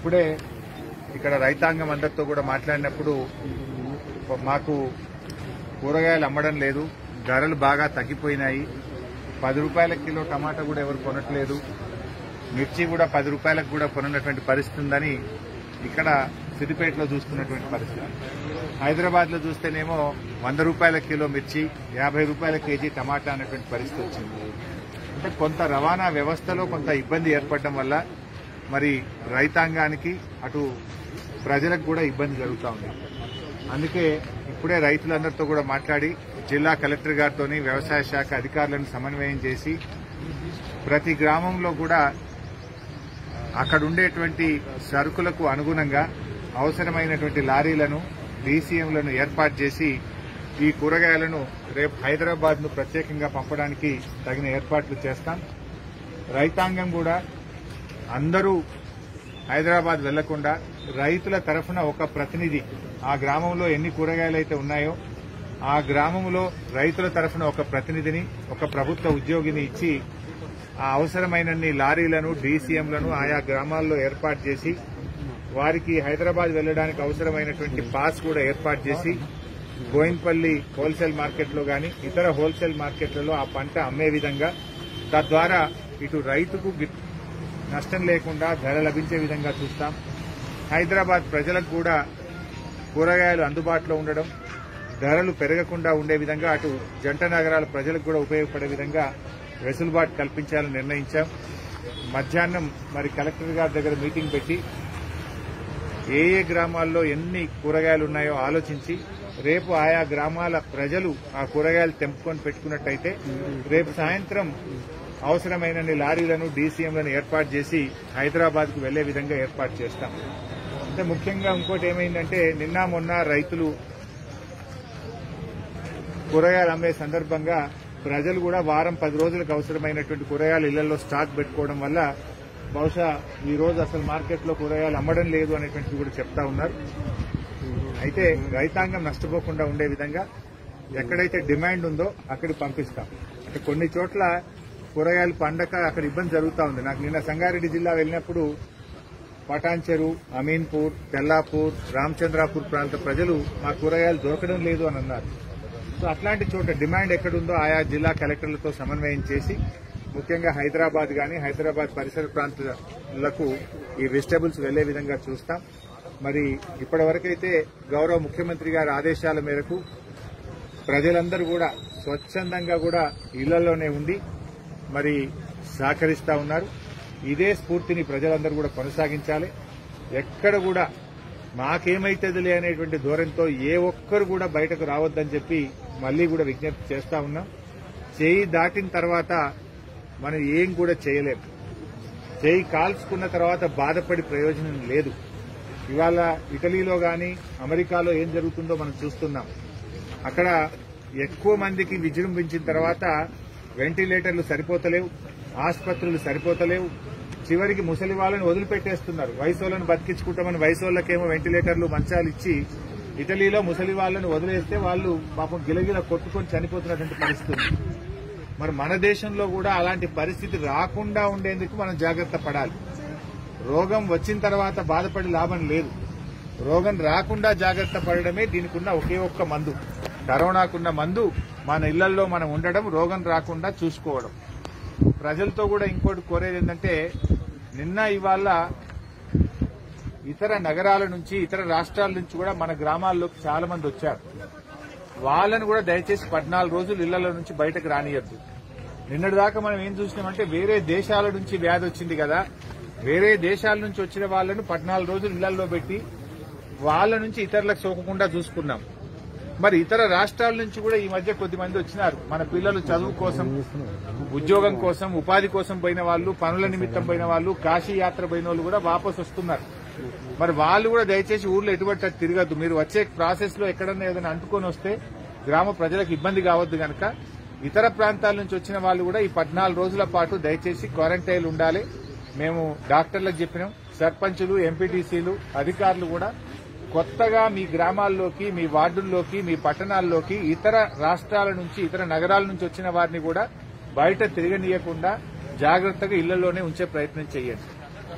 ఇప్పుడే ఇక్కడ రైతాంగం అందరితో కూడా మాట్లాడినప్పుడు మాకు కూరగాయలు అమ్మడం లేదు ధరలు బాగా తగ్గిపోయినాయి పది రూపాయల కిలో టమాటా కూడా ఎవరు కొనట్లేదు మిర్చి కూడా పది రూపాయలకు కూడా కొననటువంటి పరిస్థితి ఉందని ఇక్కడ సిద్దిపేటలో చూస్తున్నటువంటి పరిస్థితి హైదరాబాద్ లో చూస్తేనేమో వంద రూపాయల కిలో మిర్చి యాభై రూపాయల కేజీ టమాటా అన్నటువంటి పరిస్థితి వచ్చింది అంటే కొంత రవాణా వ్యవస్థలో కొంత ఇబ్బంది ఏర్పడడం వల్ల మరి రైతాంగానికి అటు ప్రజలకు కూడా ఇబ్బంది జరుగుతూ ఉంది అందుకే ఇప్పుడే రైతులందరితో కూడా మాట్లాడి జిల్లా కలెక్టర్ గారితో వ్యవసాయ శాఖ అధికారులను సమన్వయం చేసి ప్రతి గ్రామంలో కూడా అక్కడ ఉండేటువంటి సరుకులకు అనుగుణంగా అవసరమైనటువంటి లారీలను డీసీఎంలను ఏర్పాటు చేసి ఈ కూరగాయలను రేపు హైదరాబాద్ ను ప్రత్యేకంగా పంపడానికి తగిన ఏర్పాట్లు చేస్తాం రైతాంగం కూడా అందరూ హైదరాబాద్ వెళ్లకుండా రైతుల తరఫున ఒక ప్రతినిధి ఆ గ్రామంలో ఎన్ని కూరగాయలు అయితే ఉన్నాయో ఆ గ్రామంలో రైతుల తరఫున ఒక ప్రతినిధిని ఒక ప్రభుత్వ ఉద్యోగిని ఇచ్చి ఆ అవసరమైనన్ని లారీలను డీసీఎంలను ఆయా గ్రామాల్లో ఏర్పాటు చేసి వారికి హైదరాబాద్ వెళ్లడానికి అవసరమైనటువంటి పాస్ కూడా ఏర్పాటు చేసి గోయిన్పల్లి హోల్సేల్ మార్కెట్లో గాని ఇతర హోల్సేల్ మార్కెట్లలో ఆ పంట అమ్మే విధంగా తద్వారా ఇటు రైతుకు గి- నష్టం లేకుండా ధర లభించే విధంగా చూస్తాం హైదరాబాద్ ప్రజలకు కూడా కూరగాయలు అందుబాటులో ఉండడం ధరలు పెరగకుండా ఉండే విధంగా అటు జంట నగరాల ప్రజలకు కూడా ఉపయోగపడే విధంగా వెసులుబాటు కల్పించాలని నిర్ణయించాం మధ్యాహ్నం మరి కలెక్టర్ గారి దగ్గర మీటింగ్ పెట్టి ఏ ఏ గ్రామాల్లో ఎన్ని కూరగాయలు ఉన్నాయో ఆలోచించి రేపు ఆయా గ్రామాల ప్రజలు ఆ కూరగాయలు తెంపుకొని పెట్టుకున్నట్టయితే రేపు సాయంత్రం అవసరమైనన్ని లారీలను డీసీఎంలను ఏర్పాటు చేసి హైదరాబాద్ కు వెళ్లే విధంగా ఏర్పాటు చేస్తాం అంటే ముఖ్యంగా ఇంకోటి ఏమైందంటే నిన్న మొన్న రైతులు కూరగాయలు అమ్మే సందర్భంగా ప్రజలు కూడా వారం పది రోజులకు అవసరమైనటువంటి కూరగాయలు ఇళ్లలో స్టాక్ పెట్టుకోవడం వల్ల బహుశా ఈ రోజు అసలు మార్కెట్లో కూరగాయలు అమ్మడం లేదు అనేటువంటిది కూడా చెప్తా ఉన్నారు అయితే రైతాంగం నష్టపోకుండా ఉండే విధంగా ఎక్కడైతే డిమాండ్ ఉందో అక్కడికి పంపిస్తాం అంటే కొన్ని చోట్ల కూరగాయలు పండక అక్కడ ఇబ్బంది జరుగుతూ ఉంది నాకు నిన్న సంగారెడ్డి జిల్లా వెళ్ళినప్పుడు పటాన్చెరు అమీన్పూర్ తెల్లాపూర్ రామచంద్రాపూర్ ప్రాంత ప్రజలు మా కూరగాయలు దొరకడం లేదు అని అన్నారు సో అట్లాంటి చోట డిమాండ్ ఎక్కడుందో ఆయా జిల్లా కలెక్టర్లతో సమన్వయం చేసి ముఖ్యంగా హైదరాబాద్ గాని హైదరాబాద్ పరిసర ప్రాంతాలకు ఈ వెజిటబుల్స్ వెళ్లే విధంగా చూస్తాం మరి ఇప్పటి వరకైతే గౌరవ ముఖ్యమంత్రి గారి ఆదేశాల మేరకు ప్రజలందరూ కూడా స్వచ్ఛందంగా కూడా ఇళ్లలోనే ఉండి మరి సహకరిస్తా ఉన్నారు ఇదే స్ఫూర్తిని ప్రజలందరూ కూడా కొనసాగించాలి ఎక్కడ కూడా మాకేమైతుందిలే అనేటువంటి ధోరణితో ఏ ఒక్కరు కూడా బయటకు రావద్దని చెప్పి మళ్లీ కూడా విజ్ఞప్తి చేస్తా ఉన్నాం చేయి దాటిన తర్వాత మనం ఏం కూడా చేయలేం చేయి కాల్చుకున్న తర్వాత బాధపడి ప్రయోజనం లేదు ఇవాళ ఇటలీలో గాని అమెరికాలో ఏం జరుగుతుందో మనం చూస్తున్నాం అక్కడ ఎక్కువ మందికి విజృంభించిన తర్వాత వెంటిలేటర్లు సరిపోతలేవు ఆసుపత్రులు సరిపోతలేవు చివరికి ముసలి వాళ్ళని వదిలిపెట్టేస్తున్నారు వయసు వాళ్ళని బతికించుకుంటామని వయసు వాళ్ళకేమో వెంటిలేటర్లు మంచాలు ఇచ్చి ఇటలీలో ముసలి వాళ్ళని వదిలేస్తే వాళ్ళు పాపం గిలగిల కొట్టుకొని చనిపోతున్నటువంటి పరిస్థితి ఉంది. మరి మన దేశంలో కూడా అలాంటి పరిస్థితి రాకుండా ఉండేందుకు మనం జాగ్రత్త పడాలి రోగం వచ్చిన తర్వాత బాధపడి లాభం లేదు రోగం రాకుండా జాగ్రత్త పడడమే దీనికి ఉన్న ఒకే ఒక్క మందు కరోనాకున్న మందు మన ఇళ్లలో మనం ఉండడం రోగం రాకుండా చూసుకోవడం ప్రజలతో కూడా ఇంకోటి కోరేది ఏంటంటే నిన్న ఇవాళ ఇతర నగరాల నుంచి ఇతర రాష్ట్రాల నుంచి కూడా మన గ్రామాల్లోకి చాలా మంది వచ్చారు వాళ్ళని కూడా దయచేసి పద్నాలుగు రోజులు ఇళ్లలో నుంచి బయటకు రానియద్దు నిన్నటి దాకా మనం ఏం చూసినామంటే వేరే దేశాల నుంచి వ్యాధి వచ్చింది కదా వేరే దేశాల నుంచి వచ్చిన వాళ్ళను పద్నాలుగు రోజులు ఇళ్లలో పెట్టి వాళ్ళ నుంచి ఇతరులకు సోకకుండా చూసుకున్నాం మరి ఇతర రాష్ట్రాల నుంచి కూడా ఈ మధ్య కొద్ది మంది వచ్చినారు మన పిల్లలు చదువు కోసం ఉద్యోగం కోసం ఉపాధి కోసం పోయిన వాళ్ళు పనుల నిమిత్తం పోయిన వాళ్ళు కాశీ యాత్ర పోయిన వాళ్ళు కూడా వాపస్ వస్తున్నారు మరి వాళ్ళు కూడా దయచేసి ఊర్లో ఎటువంటి అటు తిరగద్దు మీరు వచ్చే ప్రాసెస్ లో ఎక్కడన్నా ఏదైనా అంటుకొని వస్తే గ్రామ ప్రజలకు ఇబ్బంది కావద్దు గనక ఇతర ప్రాంతాల నుంచి వచ్చిన వాళ్ళు కూడా ఈ పద్నాలుగు రోజుల పాటు దయచేసి క్వారంటైన్ ఉండాలి మేము డాక్టర్లకు చెప్పినాం సర్పంచులు ఎంపీటీసీలు అధికారులు కూడా కొత్తగా మీ గ్రామాల్లోకి మీ వార్డుల్లోకి మీ పట్టణాల్లోకి ఇతర రాష్ట్రాల నుంచి ఇతర నగరాల నుంచి వచ్చిన వారిని కూడా బయట తిరగనీయకుండా జాగ్రత్తగా ఇళ్లలోనే ఉంచే ప్రయత్నం చేయండి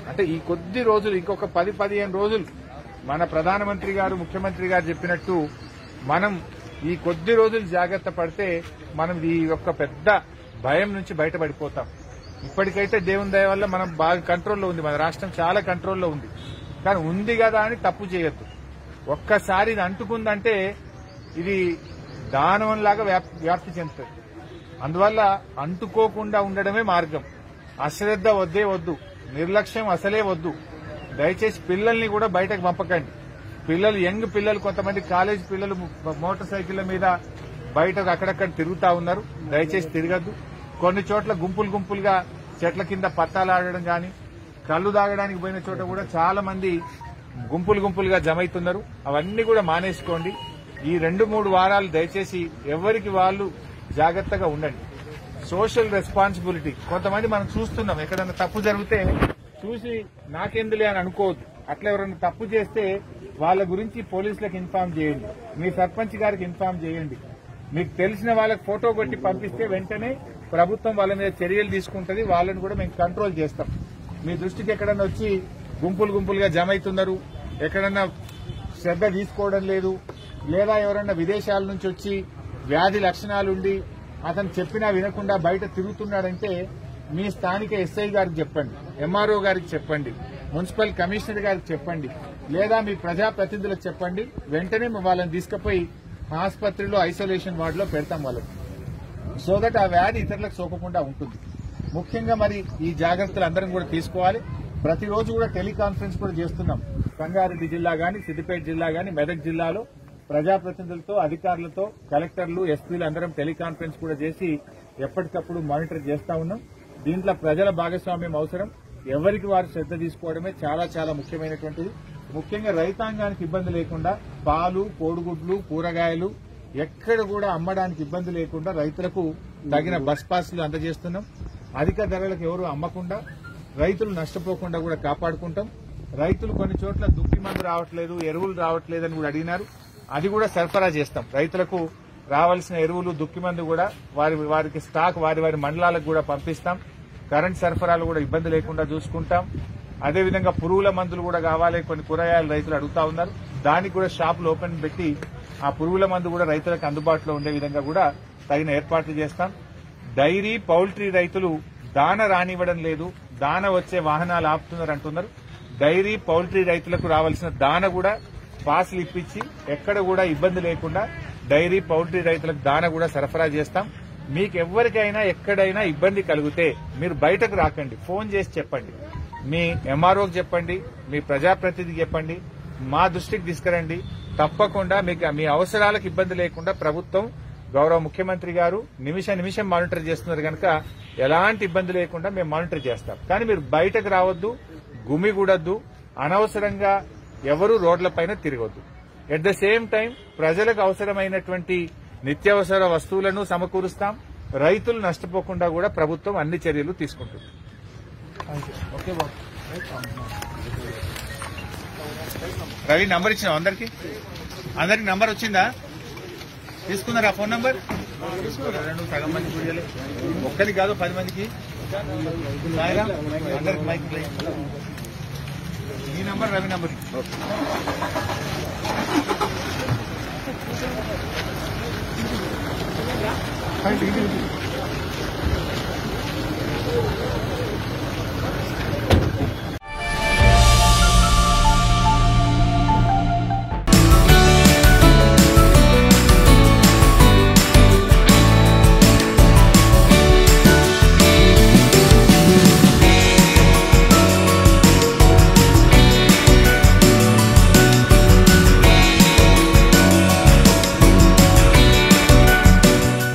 అంటే ఈ కొద్ది రోజులు ఇంకొక పది పదిహేను రోజులు మన ప్రధానమంత్రి గారు ముఖ్యమంత్రి గారు చెప్పినట్టు మనం ఈ కొద్ది రోజులు జాగ్రత్త పడితే మనం ఈ యొక్క పెద్ద భయం నుంచి బయటపడిపోతాం ఇప్పటికైతే దేవుని దయ వల్ల మనం బాగా కంట్రోల్లో ఉంది మన రాష్ట్రం చాలా కంట్రోల్లో ఉంది కానీ ఉంది కదా అని తప్పు చేయొద్దు ఒక్కసారి ఇది అంటుకుందంటే ఇది దానవంలాగా వ్యాప్- వ్యాప్తి చెందుతుంది అందువల్ల అంటుకోకుండా ఉండడమే మార్గం అశ్రద్ధ వద్దే వద్దు నిర్లక్ష్యం అసలే వద్దు దయచేసి పిల్లల్ని కూడా బయటకు పంపకండి పిల్లలు యంగ్ పిల్లలు కొంతమంది కాలేజ్ పిల్లలు మ- మోటార్ సైకిళ్ల మీద బయటకు అక్కడక్కడ తిరుగుతా ఉన్నారు దయచేసి తిరగద్దు కొన్ని చోట్ల గుంపులు గుంపులుగా చెట్ల కింద పత్తాలు ఆడడం గాని కళ్ళు తాగడానికి పోయిన చోట కూడా చాలా మంది గుంపులు గుంపులుగా జమైతున్నారు అవన్నీ కూడా మానేసుకోండి ఈ రెండు మూడు వారాలు దయచేసి ఎవరికి వాళ్ళు జాగ్రత్తగా ఉండండి సోషల్ రెస్పాన్సిబిలిటీ కొంతమంది మనం చూస్తున్నాం ఎక్కడైనా తప్పు జరిగితే చూసి నాకెందులే అని అనుకోవద్దు అట్లా ఎవరైనా తప్పు చేస్తే వాళ్ళ గురించి పోలీసులకు ఇన్ఫార్మ్ చేయండి మీ సర్పంచ్ గారికి ఇన్ఫార్మ్ చేయండి మీకు తెలిసిన వాళ్ళకి ఫోటో కొట్టి పంపిస్తే వెంటనే ప్రభుత్వం వాళ్ళ మీద చర్యలు తీసుకుంటది వాళ్ళని కూడా మేము కంట్రోల్ చేస్తాం మీ దృష్టికి ఎక్కడన్నా వచ్చి గుంపులు గుంపులుగా జమ అవుతున్నారు ఎక్కడన్నా శ్రద్ధ తీసుకోవడం లేదు లేదా ఎవరన్నా విదేశాల నుంచి వచ్చి వ్యాధి లక్షణాలుండి అతను చెప్పినా వినకుండా బయట తిరుగుతున్నాడంటే మీ స్థానిక ఎస్ఐ గారికి చెప్పండి ఎంఆర్ఓ గారికి చెప్పండి మున్సిపల్ కమిషనర్ గారికి చెప్పండి లేదా మీ ప్రజాప్రతినిధులకు చెప్పండి వెంటనే మేము వాళ్ళని తీసుకుపోయి ఆసుపత్రిలో ఐసోలేషన్ వార్డులో పెడతాం వాళ్ళకి సో దట్ ఆ వ్యాధి ఇతరులకు సోకకుండా ఉంటుంది ముఖ్యంగా మరి ఈ జాగ్రత్తలు అందరం కూడా తీసుకోవాలి ప్రతిరోజు కూడా టెలికాన్ఫరెన్స్ కూడా చేస్తున్నాం సంగారెడ్డి జిల్లా గాని సిద్దిపేట జిల్లా గాని మెదక్ జిల్లాలో ప్రజాప్రతినిధులతో అధికారులతో కలెక్టర్లు ఎస్పీలు అందరం టెలికాన్ఫరెన్స్ కూడా చేసి ఎప్పటికప్పుడు మానిటర్ చేస్తా ఉన్నాం దీంట్లో ప్రజల భాగస్వామ్యం అవసరం ఎవరికి వారు శ్రద్ధ తీసుకోవడమే చాలా చాలా ముఖ్యమైనటువంటిది ముఖ్యంగా రైతాంగానికి ఇబ్బంది లేకుండా పాలు కోడిగుడ్లు కూరగాయలు ఎక్కడ కూడా అమ్మడానికి ఇబ్బంది లేకుండా రైతులకు తగిన బస్ పాస్లు అందజేస్తున్నాం అధిక ధరలకు ఎవరు అమ్మకుండా రైతులు నష్టపోకుండా కూడా కాపాడుకుంటాం రైతులు కొన్ని చోట్ల దుక్కి మందు రావట్లేదు ఎరువులు రావట్లేదు అని కూడా అడిగినారు అది కూడా సరఫరా చేస్తాం రైతులకు రావాల్సిన ఎరువులు దుక్కి మందు కూడా వారి వారికి స్టాక్ వారి వారి మండలాలకు కూడా పంపిస్తాం కరెంట్ సరఫరాలు కూడా ఇబ్బంది లేకుండా చూసుకుంటాం అదేవిధంగా పురుగుల మందులు కూడా కావాలి కొన్ని కూరగాయల రైతులు అడుగుతా ఉన్నారు దానికి కూడా షాపులు ఓపెన్ పెట్టి ఆ పురుగుల మందు కూడా రైతులకు అందుబాటులో ఉండే విధంగా కూడా తగిన ఏర్పాట్లు చేస్తాం డైరీ పౌల్ట్రీ రైతులు దాన రానివ్వడం లేదు దాన వచ్చే వాహనాలు ఆపుతున్నారు అంటున్నారు డైరీ పౌల్ట్రీ రైతులకు రావాల్సిన దాన కూడా పాసులు ఇప్పించి ఎక్కడ కూడా ఇబ్బంది లేకుండా డైరీ పౌల్ట్రీ రైతులకు దాన కూడా సరఫరా చేస్తాం మీకు ఎవరికైనా ఎక్కడైనా ఇబ్బంది కలిగితే మీరు బయటకు రాకండి ఫోన్ చేసి చెప్పండి మీ ఎంఆర్ఓకి చెప్పండి మీ ప్రజాప్రతినిధికి చెప్పండి మా దృష్టికి తీసుకురండి తప్పకుండా మీకు మీ అవసరాలకు ఇబ్బంది లేకుండా ప్రభుత్వం గౌరవ ముఖ్యమంత్రి గారు నిమిష నిమిషం మానిటర్ చేస్తున్నారు కనుక ఎలాంటి ఇబ్బంది లేకుండా మేము మానిటర్ చేస్తాం కానీ మీరు బయటకు రావద్దు గుమిగూడద్దు అనవసరంగా ఎవరు రోడ్లపైన తిరగొద్దు ఎట్ ద సేమ్ టైం ప్రజలకు అవసరమైనటువంటి నిత్యావసర వస్తువులను సమకూరుస్తాం రైతులు నష్టపోకుండా కూడా ప్రభుత్వం అన్ని చర్యలు తీసుకుంటుంది ఓకే బాబు రవి నంబర్ ఇచ్చిన అందరికి అందరికి నంబర్ వచ్చిందా తీసుకున్నారా ఫోన్ నంబర్ రెండు సగం మంది చూడాలి ఒక్కరికి కాదు పది మందికి సాయిరామ్, అందరికి మైక్ ప్లే. ఈ number Ravi number Thank you.